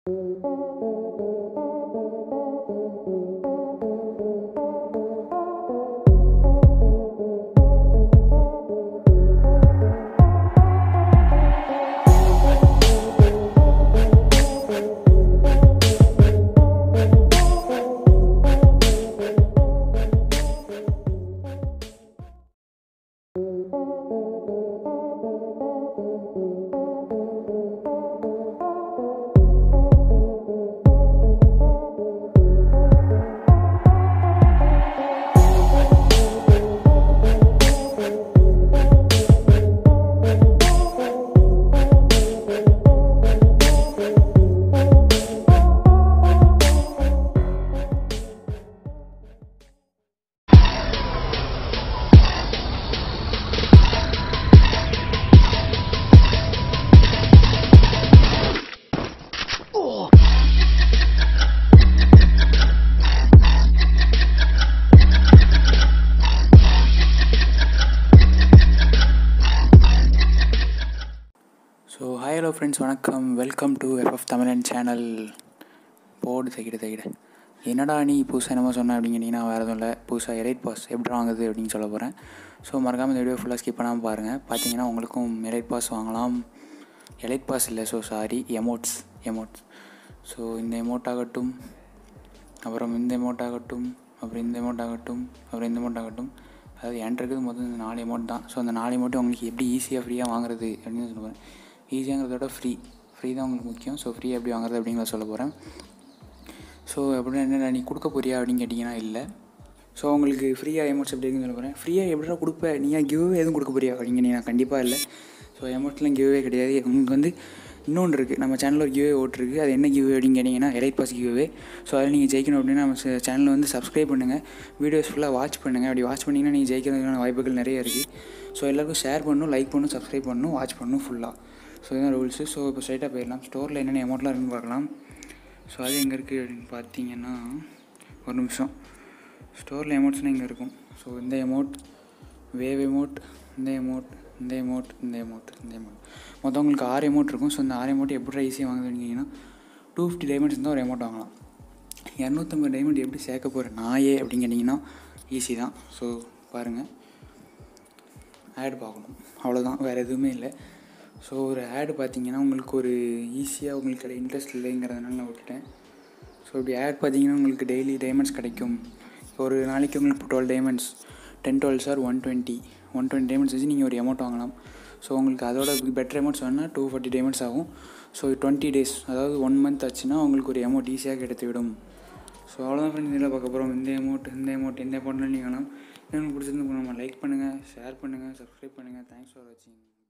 so hi hello friends வணக்கம் welcome to FF Tamilan channel போடு தைக்கிட தைக்கிட என்னடா நீ புதுசாக என்னமோ சொன்ன அப்படிங்கிறீங்கன்னா வேறு எதுவும் இல்லை புதுசாக எலைட் பாஸ் எப்படி வாங்குது அப்படின்னு சொல்ல போகிறேன் ஸோ மறக்காமல் இந்த வீடியோ ஃபுல்லாக ஸ்கிப் பண்ணாமல் பாருங்கள் பார்த்தீங்கன்னா உங்களுக்கும் எலைட் பாஸ் வாங்கலாம் எலைட் பாஸ் இல்லை so sorry emotes emotes so இந்த எமோட் ஆகட்டும் அப்புறம் இந்த எமௌண்ட் ஆகட்டும் அப்புறம் இந்த எமௌண்ட் ஆகட்டும் அப்புறம் இந்த எமௌண்ட் ஆகட்டும் அதாவது என்கிட்ட இருக்கிறது மொத்தம் இந்த நாலு அமௌண்ட் தான் ஸோ அந்த நாலு அமௌண்ட்டு உங்களுக்கு எப்படி ஈஸியாக ஃப்ரீயாக வாங்குறது அப்படின்னு சொல்ல போகிறேன் ஈஸியாங்கிறதோட ஃப்ரீ ஃப்ரீ தான் உங்களுக்கு முக்கியம் ஸோ ஃப்ரீ எப்படி வாங்குறது அப்படிங்கிறத சொல்ல போகிறேன் ஸோ எப்படின்னா என்ன நீ கொடுக்க போறியா அப்படின்னு கேட்டிங்கன்னா இல்லை ஸோ உங்களுக்கு ஃப்ரீயாக எமௌண்ட்ஸ் எப்படி இருக்குன்னு சொல்ல போகிறேன் ஃப்ரீயாக எப்படிடா கொடுப்ப நீயா கிவ்வே எதுவும் கொடுக்க போறியா அப்படிங்க கண்டிப்பாக இல்லை ஸோ எமௌண்ட்ஸ்லாம் கிவ்வே கிடையாது உங்களுக்கு வந்து இன்னொன்று இருக்குது நம்ம சேனலில் ஒரு கிவ்வே ஓட்டிருக்கு அது என்ன கிவ்வே அப்படின்னு கேட்டிங்கன்னா எலைட் பாஸ் கிவ்வே ஸோ அதில் நீங்கள் ஜெயிக்கணும் அப்படின்னா நம்ம சேனலில் வந்து சப்ஸ்கிரைப் பண்ணுங்கள் வீடியோஸ் ஃபுல்லாக வாட்ச் பண்ணுங்கள் அப்படி வாட்ச் பண்ணிங்கன்னா நீங்கள் ஜெயிக்கிறதுக்கான வாய்ப்புகள் நிறைய இருக்குது ஸோ எல்லாருக்கும் ஷேர் பண்ணணும் லைக் பண்ணணும் சப்ஸ்கிரைப் பண்ணணும் வாட்ச் பண்ணணும் ஃபுல்லாக ஸோ இதுதான் ரூல்ஸு ஸோ இப்போ ஸ்ட்ரைட்டாக போயிடலாம் ஸ்டோரில் என்னென்ன அமௌண்ட்லாம் இருக்குன்னு பார்க்கலாம் ஸோ அது எங்கே இருக்குது அப்படின்னு பார்த்தீங்கன்னா ஒரு நிமிஷம் ஸ்டோரில் அமௌண்ட்ஸ்னால் இங்கே இருக்கும் ஸோ இந்த அமௌண்ட் வேவ் அமௌண்ட் இந்த அமௌண்ட் இந்த அமௌண்ட் இந்த அமௌண்ட் இந்த அமௌண்ட் மொத்தம் உங்களுக்கு ஆறு அமௌண்ட் இருக்கும் ஸோ இந்த ஆறு அமௌண்ட் எப்படி ஈஸியாக வாங்குதுன்னு டூ ஃபிஃப்டி டைமண்ட்ஸ் இருந்தால் ஒரு அமௌண்ட் வாங்கலாம் இரநூத்தம்பது டைமண்ட் எப்படி சேர்க்க போகிற நாயே அப்படின்னு கேட்டிங்கன்னா ஈஸி தான் ஸோ பாருங்கள் ஆட் பார்க்கணும் அவ்வளோதான் வேறு எதுவுமே இல்லை ஸோ ஒரு ஆடு பார்த்தீங்கன்னா உங்களுக்கு ஒரு ஈஸியாக உங்களுக்கு கிடை இன்ட்ரெஸ்ட் இல்லைங்கிறதுனால நான் விட்டுட்டேன் ஸோ இப்படி ஆட் பார்த்தீங்கன்னா உங்களுக்கு டெய்லி டைமண்ட்ஸ் கிடைக்கும் ஒரு நாளைக்கு உங்களுக்கு twelve diamonds ten twelve sir one twenty one twenty diamonds வச்சு நீங்கள் ஒரு அமௌண்ட் வாங்கலாம் ஸோ உங்களுக்கு அதோட பெட்டர் அமௌண்ட்ஸ் வேணால் டூ ஃபார்ட்டி டைமண்ட்ஸ் ஆகும் ஸோ டுவெண்ட்டி டேஸ் அதாவது ஒன் மந்த் ஆச்சுன்னா உங்களுக்கு ஒரு அமௌண்ட் ஈஸியாக கிடைத்து விடும் ஸோ அவ்வளோதான் ஃப்ரெண்ட்ஸ் இதில் பார்க்க போகிறோம் இந்த அமௌண்ட் இந்த அமௌண்ட் எந்த அமௌண்ட்லாம் நீங்கள் வேணாம் உங்களுக்கு பிடிச்சிருந்து நம்ம லைக் பண்ணுங்கள் ஷேர் பண்ணுங்கள் சப்ஸ்கிரைப் பண்ணுங்கள் தேங்க்ஸ் ஃபார் வாட்சிங்